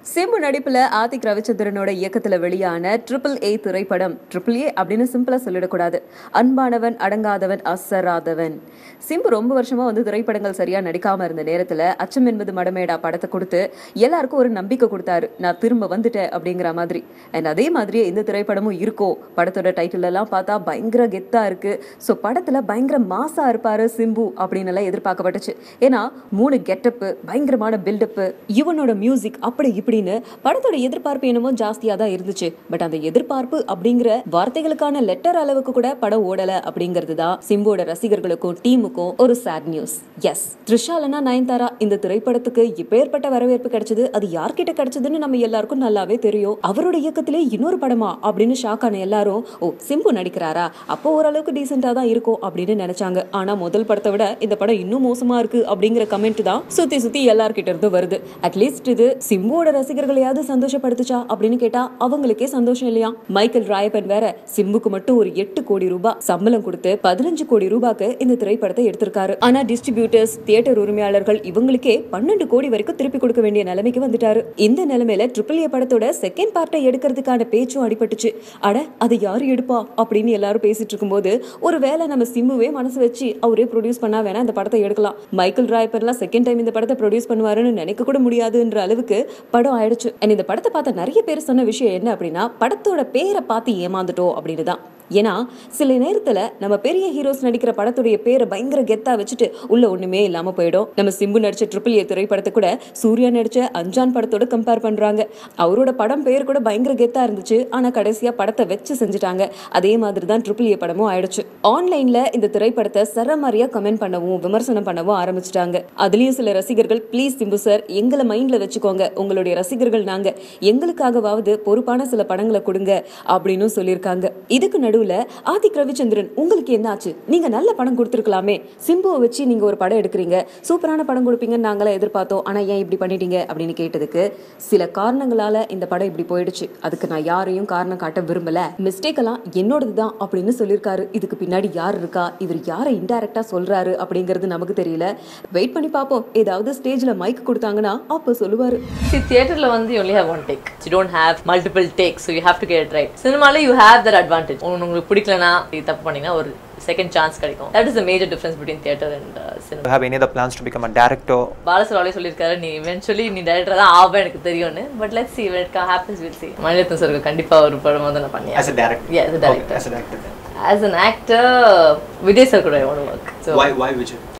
சிம்பு நடிப்புல ஆதிக் ரவிச்சந்திரனோட இயக்கத்துல வெளியான ட்ரிபிள் ஏ திரைப்படம் ட்ரிபிள் ஏ அப்படின்னு சிம்பிளா சொல்லிடக்கூடாது அன்பானவன் அடங்காதவன் அசராதவன் சிம்பு ரொம்ப வருஷமா வந்து திரைப்படங்கள் சரியா நடிக்காம இருந்த நேரத்துல அச்சம் என்பது மடமேடா படத்தை கொடுத்து எல்லாருக்கும் ஒரு நம்பிக்கை கொடுத்தாரு நான் திரும்ப வந்துட்டேன் அப்படிங்கிற மாதிரி அண்ட் அதே மாதிரியே இந்த திரைப்படமும் இருக்கும் படத்தோட டைட்டில் எல்லாம் பார்த்தா பயங்கர கெத்தா இருக்கு ஸோ படத்துல பயங்கர மாசா இருப்பாரு சிம்பு அப்படின்னு எல்லாம் எதிர்பார்க்கப்பட்டுச்சு ஏன்னா மூணு கெட்டப்பு பயங்கரமான பில்டப்பு இவனோட மியூசிக் அப்படி இப்படின்னு படத்தோட எதிர்பார்ப்பு என்னமோ ஜாஸ்தியா தான் இருந்துச்சு பட் அந்த எதிர்பார்ப்பு அப்படிங்கிற வார்த்தைகளுக்கான லெட்டர் அளவுக்கு கூட படம் ஓடல அப்படிங்கிறது தான் சிம்போட ரசிகர்களுக்கும் டீமுக்கும் ஒரு சேட் நியூஸ் எஸ் த்ரிஷாலனா நயன்தாரா இந்த திரைப்படத்துக்கு இப்பேற்பட்ட வரவேற்பு கிடைச்சது அது யார்கிட்ட கிடைச்சதுன்னு நம்ம எல்லாருக்கும் நல்லாவே தெரியும் அவரோட இயக்கத்திலே இன்னொரு படமா அப்படின்னு ஷாக் ஆன எல்லாரும் ஓ சிம்பு நடிக்கிறாரா அப்போ ஓரளவுக்கு டீசெண்டா தான் இருக்கும் அப்படின்னு நினைச்சாங்க ஆனா முதல் படத்தை விட இந்த படம் இன்னும் மோசமா இருக்கு அப்படிங்கிற கமெண்ட் தான் சுத்தி சுத்தி எல்லார்கிட்ட இருந்து வருது அட்லீஸ்ட் இது சிம்புவோட ரசிகர்களையாவது சந்தோஷப்படுத்துச்சா அப்படின்னு கேட்டா அவங்களுக்கே சந்தோஷம் இல்லையா மைக்கேல் ராயப்பன் வேற சிம்புக்கு மட்டும் ஒரு எட்டு கோடி ரூபாய் சம்பளம் கொடுத்து பதினஞ்சு கோடி ரூபாய்க்கு இந்த திரைப்படத்தை எடுத்திருக்காரு ஆனா டிஸ்ட்ரிபியூட்டர்ஸ் தியேட்டர் உரிமையாளர்கள் இவங்களுக்கே பன்னெண்டு கோடி வரைக்கும் திருப்பி கொடுக்க வேண்டிய நிலைமைக்கு வந்துட்டாரு இந்த நிலைமையில ட்ரிபிள் ஏ படத்தோட செகண்ட் பார்ட்டை எடுக்கிறதுக்கான பேச்சும் அடிபட்டுச்சு அட அதை யாரு எடுப்பா அப்படின்னு எல்லாரும் பேசிட்டு இருக்கும்போது ஒருவேளை நம்ம சிம்புவே மனசு வச்சு அவரே ப்ரொடியூஸ் பண்ணா வேணா இந்த படத்தை எடுக்கலாம் மைக்கேல் ராயப்பர்லாம் செகண்ட் டைம் இந்த படத்தை ப்ரொடியூஸ் பண்ணுவாருன்னு நினைக்க கூட முடியாதுன்ற அளவுக்கு படம் ஆயிடுச்சு அண்ட் இந்த படத்தை பார்த்த நிறைய பேர் சொன்ன விஷயம் என்ன அப்படின்னா படத்தோட பேரை பார்த்து ஏமாந்துட்டோம் அப்படின்னு தான் ஏன்னா சில நேரத்துல நம்ம பெரிய ஹீரோஸ் நடிக்கிற படத்துடைய பேரை பயங்கர கெத்தா வச்சுட்டு உள்ள ஒண்ணுமே இல்லாம போயிடும் நம்ம சிம்பு நடிச்ச ட்ரிபிள் ஏ திரைப்படத்தை கூட சூர்யா நடிச்ச அஞ்சான் படத்தோட கம்பேர் பண்றாங்க அவரோட படம் பேர் கூட பயங்கர கெத்தா இருந்துச்சு ஆனா கடைசியா படத்தை வச்சு செஞ்சுட்டாங்க அதே மாதிரி தான் ட்ரிபிள் ஏ படமும் ஆயிடுச்சு ஆன்லைன்ல இந்த திரைப்படத்தை சரமாரியா கமெண்ட் பண்ணவும் விமர்சனம் பண்ணவும் ஆரம்பிச்சிட்டாங்க அதுலயும் சில ரசிகர்கள் ப்ளீஸ் சிம்பு சார் எங்களை மைண்ட்ல வச்சுக்கோங்க உங்களுடைய ரசிகர்கள் நாங்க எங்களுக்காகவாவது பொறுப்பான சில படங்களை கொடுங்க அப்படின்னு சொல்லியிருக்காங்க இதுக்கு நடுவுல ஆதிக் ரவிச்சந்திரன் உங்களுக்கு என்ன ஆச்சு நீங்க நல்ல படம் கொடுத்துருக்கலாமே சிம்புவை வச்சு நீங்க ஒரு படம் எடுக்கிறீங்க சூப்பரான படம் கொடுப்பீங்கன்னு நாங்களே எதிர்பார்த்தோம் ஆனா ஏன் இப்படி பண்ணிட்டீங்க அப்படின்னு கேட்டதுக்கு சில காரணங்களால இந்த படம் இப்படி போயிடுச்சு அதுக்கு நான் யாரையும் காரணம் காட்ட விரும்பல மிஸ்டேக் எல்லாம் என்னோடது தான் அப்படின்னு சொல்லியிருக்காரு இதுக்கு பின்னாடி யார் இருக்கா இவர் யாரை இன்டைரக்டா சொல்றாரு அப்படிங்கிறது நமக்கு தெரியல வெயிட் பண்ணி பார்ப்போம் ஏதாவது ஸ்டேஜ்ல மைக் கொடுத்தாங்கன்னா அப்ப சொல்லுவாரு See, theaterல வந்து you only have one take. You don't have multiple takes, so you have to get it right. சினிமால you have that advantage. உனக்கு உங்களுக்கு பிடிக்கலனா நீ தப்பு பண்ணீங்கன்னா ஒரு செகண்ட் சான்ஸ் கிடைக்கும் that is the major difference between theater and uh, Do cinema. you have any other plans to become a director? பாலசராலே சொல்லியிருக்காரு நீ eventually நீ டேரக்டர் தான் ஆவ எனக்கு தெரியும்னு but let's see when it happens we'll see Maniratnam சாருக்கு கண்டிப்பா ஒரு படம் வந்து நான் பண்ணி As a director? Yeah, as a director. Okay, as a director. then. as an actor Vijay sir கூட I want to work so Why, why Vijay?